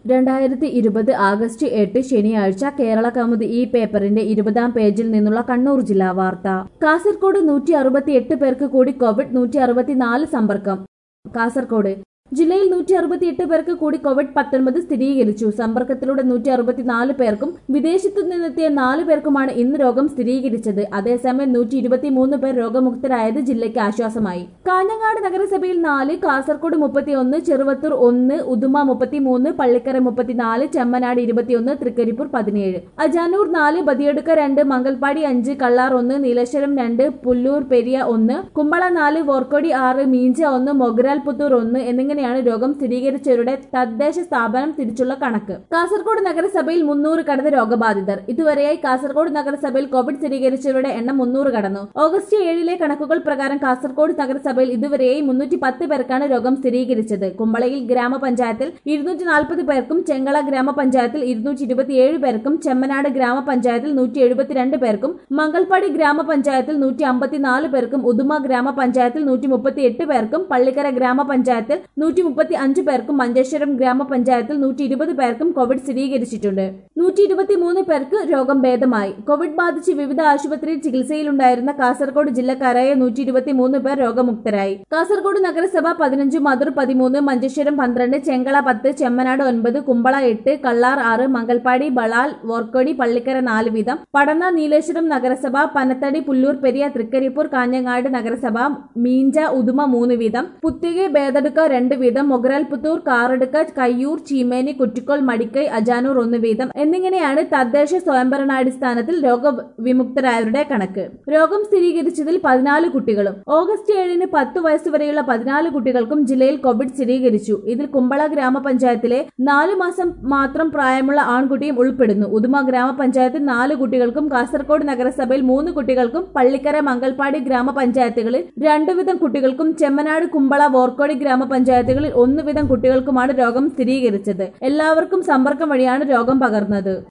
രണ്ടായിരത്തി ഇരുപത് ആഗസ്റ്റ് എട്ട് ശനിയാഴ്ച കേരള കൗമുദി ഈ പേപ്പറിന്റെ ഇരുപതാം പേജിൽ നിന്നുള്ള കണ്ണൂർ ജില്ലാ വാർത്ത കാസർകോട് നൂറ്റി അറുപത്തി എട്ട് പേർക്ക് കൂടി കോവിഡ് നൂറ്റി അറുപത്തിനാല് സമ്പർക്കം കാസർകോട് ജില്ലയിൽ നൂറ്റി അറുപത്തിയെട്ട് പേർക്ക് കൂടി കോവിഡ് പത്തൊൻപത് സ്ഥിരീകരിച്ചു സമ്പർക്കത്തിലൂടെ നൂറ്റി അറുപത്തിനാല് പേർക്കും വിദേശത്തു നിന്നെത്തിയ നാല് പേർക്കുമാണ് ഇന്ന് രോഗം സ്ഥിരീകരിച്ചത് അതേസമയം നൂറ്റി ഇരുപത്തിമൂന്ന് പേർ രോഗമുക്തരായത് ജില്ലയ്ക്ക് ആശ്വാസമായി കാഞ്ഞങ്ങാട് നഗരസഭയിൽ നാല് കാസർകോട് മുപ്പത്തിയൊന്ന് ചെറുവത്തൂർ ഒന്ന് ഉദുമ മുപ്പത്തിമൂന്ന് പള്ളിക്കര മുപ്പത്തിനാല് ചെമ്മനാട് ഇരുപത്തിയൊന്ന് തൃക്കരിപ്പൂർ പതിനേഴ് അജാനൂർ നാല് ബദിയടുക്ക രണ്ട് മംഗൽപാടി അഞ്ച് കള്ളാർ ഒന്ന് നീലേശ്വരം രണ്ട് പുല്ലൂർ പെരിയ ഒന്ന് കുമ്പള നാല് വോർക്കോടി ആറ് മീഞ്ച ഒന്ന് മൊഗ്രാൽ പുത്തൂർ ഒന്ന് എന്നിങ്ങനെയാണ് രോഗം സ്ഥിരീകരിച്ചവരുടെ തദ്ദേശ സ്ഥാപനം തിരിച്ചുള്ള കണക്ക് കാസർഗോഡ് നഗരസഭയിൽ മുന്നൂറ് കടന്ന് രോഗബാധിതർ ഇതുവരെയായി കാസർഗോഡ് നഗരസഭയിൽ കോവിഡ് സ്ഥിരീകരിച്ചവരുടെ എണ്ണം മുന്നൂറ് കടന്നു ഓഗസ്റ്റ് ഏഴിലെ കണക്കുകൾ പ്രകാരം കാസർഗോഡ് നഗരസഭയിൽ ഇതുവരെയായി മുന്നൂറ്റി പത്ത് പേർക്കാണ് രോഗം സ്ഥിരീകരിച്ചത് കുമ്പളയിൽ ഗ്രാമപഞ്ചായത്തിൽ ഇരുന്നൂറ്റി നാൽപ്പത് പേർക്കും ചെങ്ങള ഗ്രാമപഞ്ചായത്തിൽ ഇരുന്നൂറ്റി ഇരുപത്തിയേഴ് പേർക്കും ചെമ്മനാട് ഗ്രാമപഞ്ചായത്തിൽ നൂറ്റി എഴുപത്തിരണ്ട് പേർക്കും മംഗൾപ്പാടി ഗ്രാമപഞ്ചായത്തിൽ നൂറ്റി അമ്പത്തിനാല് പേർക്കും ഉദുമ ഗ്രാമപഞ്ചായത്തിൽ നൂറ്റി മുപ്പത്തി എട്ട് പേർക്കും പള്ളിക്കര ഗ്രാമപഞ്ചായത്തിൽ നൂറ്റി മുപ്പത്തി അഞ്ച് പേർക്കും മഞ്ചേശ്വരം ഗ്രാമപഞ്ചായത്തിൽ നൂറ്റി ഇരുപത് പേർക്കും കോവിഡ് സ്ഥിരീകരിച്ചിട്ടുണ്ട് നൂറ്റി ഇരുപത്തിമൂന്ന് പേർക്ക് രോഗം ഭേദമായി കോവിഡ് ബാധിച്ച് വിവിധ ആശുപത്രിയിൽ ചികിത്സയിലുണ്ടായിരുന്ന കാസർഗോഡ് ജില്ലക്കാരായ നൂറ്റി ഇരുപത്തിമൂന്ന് പേർ രോഗമുക്തരായി കാസർഗോഡ് നഗരസഭ പതിനഞ്ച് മധുർ പതിമൂന്ന് മഞ്ചേശ്വരം പന്ത്രണ്ട് ചെങ്കള പത്ത് ചെമ്മനാട് ഒൻപത് കുമ്പള എട്ട് കള്ളാർ ആറ് മംഗൽപ്പാടി ബളാൽ വോർക്കോടി പള്ളിക്കര നാല് വീതം പടന്ന നീലേശ്വരം നഗരസഭ പനത്തടി പുല്ലൂർ പെരിയ തൃക്കരിപ്പൂർ കാഞ്ഞങ്ങാട് നഗരസഭ മീഞ്ച ഉദുമ മൂന്ന് വീതം പുത്തിക ഭേദടുക്ക രണ്ട് വീതം മൊഗ്രാൽ പുത്തൂർ കാറടുക്ക കയ്യൂർ ചീമേനി കുറ്റിക്കോൾ മടിക്കൈ അജാനൂർ ഒന്ന് വീതം എന്നിങ്ങനെയാണ് തദ്ദേശ സ്വയംഭരണാടിസ്ഥാനത്തിൽ രോഗവിമുക്തരായവരുടെ കണക്ക് രോഗം സ്ഥിരീകരിച്ചതിൽ പതിനാല് കുട്ടികളും ഓഗസ്റ്റ് ഏഴിന് പത്ത് വയസ്സുവരെയുള്ള പതിനാല് കുട്ടികൾക്കും ജില്ലയിൽ കോവിഡ് സ്ഥിരീകരിച്ചു ഇതിൽ കുമ്പള ഗ്രാമപഞ്ചായത്തിലെ നാല് മാസം മാത്രം പ്രായമുള്ള ആൺകുട്ടിയും ഉൾപ്പെടുന്നു ഉദുമ ഗ്രാമപഞ്ചായത്തിൽ നാല് കുട്ടികൾക്കും കാസർഗോഡ് നഗരസഭയിൽ മൂന്ന് കുട്ടികൾക്കും പള്ളിക്കര മംഗൽപ്പാടി ഗ്രാമപഞ്ചായത്തുകളിൽ രണ്ടുവിധം കുട്ടികൾക്കും ചെമ്മനാട് കുമ്പള വോർക്കോടി ഗ്രാമപഞ്ചായത്തുകളിൽ ഒന്നുവിധം കുട്ടികൾക്കുമാണ് രോഗം സ്ഥിരീകരിച്ചത് എല്ലാവർക്കും സമ്പർക്കം വഴിയാണ് രോഗം പകർന്നത്